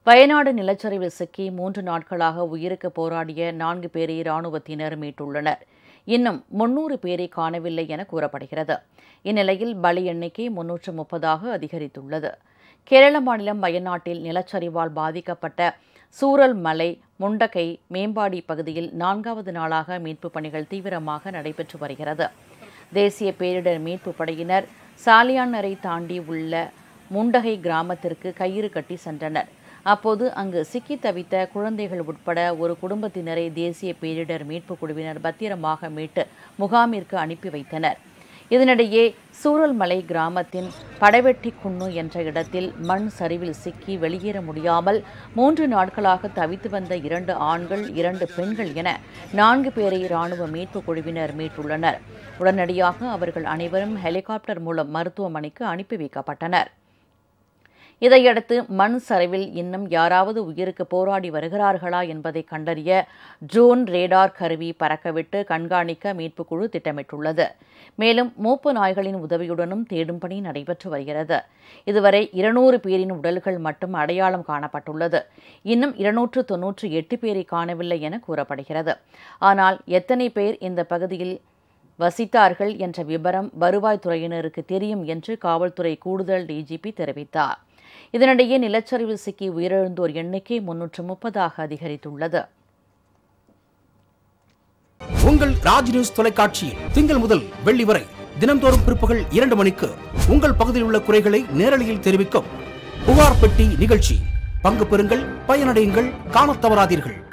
வயநாடு நிலச்சரிவில் சிக்கி மூன்று நாட்களாக உயிருக்கு போராடிய நான்கு பேரை ராணுவத்தினர் மீட்டுள்ளனர் இன்னும் முன்னூறு பேரை காணவில்லை என கூறப்படுகிறது இந்நிலையில் பலி எண்ணிக்கை முன்னூற்று முப்பதாக அதிகரித்துள்ளது கேரள மாநிலம் வயநாட்டில் நிலச்சரிவால் பாதிக்கப்பட்ட சூரல் மலை முண்டகை மேம்பாடி பகுதியில் நான்காவது நாளாக மீட்புப் பணிகள் தீவிரமாக நடைபெற்று வருகிறது தேசிய பேரிடர் மீட்புப் படையினர் சாலியானரை தாண்டி உள்ள முண்டகை கிராமத்திற்கு கயிறு கட்டி சென்றனர் அப்போது அங்கு சிக்கி தவித்த குழந்தைகள் உட்பட ஒரு குடும்பத்தினரை தேசிய பேரிடர் மீட்புக் குழுவினர் பத்திரமாக மீட்டு முகாமிற்கு அனுப்பி வைத்தனர் இதனிடையே சூரல்மலை கிராமத்தின் படவெட்டி குன்னு என்ற இடத்தில் மண் சரிவில் சிக்கி வெளியேற முடியாமல் மூன்று நாட்களாக தவித்து வந்த இரண்டு ஆண்கள் இரண்டு பெண்கள் என நான்கு பேரை ராணுவ மீட்புக் குழுவினர் மீட்டுள்ளனர் உடனடியாக அவர்கள் அனைவரும் ஹெலிகாப்டர் மூலம் மருத்துவமனைக்கு அனுப்பி வைக்கப்பட்டனர் இதையடுத்து மண் சரிவில் இன்னும் யாராவது உயிருக்கு போராடி வருகிறார்களா என்பதை கண்டறிய ட்ரோன் ரேடார் கருவி பறக்கவிட்டு கண்காணிக்க மீட்புக் குழு திட்டமிட்டுள்ளது மேலும் மூப்பு நாய்களின் உதவியுடனும் தேடும் பணி நடைபெற்று வருகிறது இதுவரை இருநூறு பேரின் உடல்கள் மட்டும் அடையாளம் காணப்பட்டுள்ளது இன்னும் இருநூற்று தொன்னூற்று எட்டு பேரை காணவில்லை என கூறப்படுகிறது ஆனால் எத்தனை பேர் இந்த பகுதியில் வசித்தார்கள் என்ற விவரம் வருவாய்த்துறையினருக்கு தெரியும் என்று காவல்துறை கூடுதல் டிஜிபி தெரிவித்தார் இதனிடையே நிலச்சரிவில் சிக்கி உயிரிழந்தோர் எண்ணிக்கை முன்னூற்று முப்பதாக அதிகரித்துள்ளது உங்கள் ராஜ் நியூஸ் தொலைக்காட்சியில் திங்கள் முதல் வெள்ளி வரை தினம்தோறும் பிற்பகல் இரண்டு மணிக்கு உங்கள் பகுதியில் உள்ள குறைகளை நேரலையில் தெரிவிக்கும் புகார் பெட்டி நிகழ்ச்சி பங்கு பெறுங்கள் பயனடையுங்கள் காணத் தவறாதீர்கள்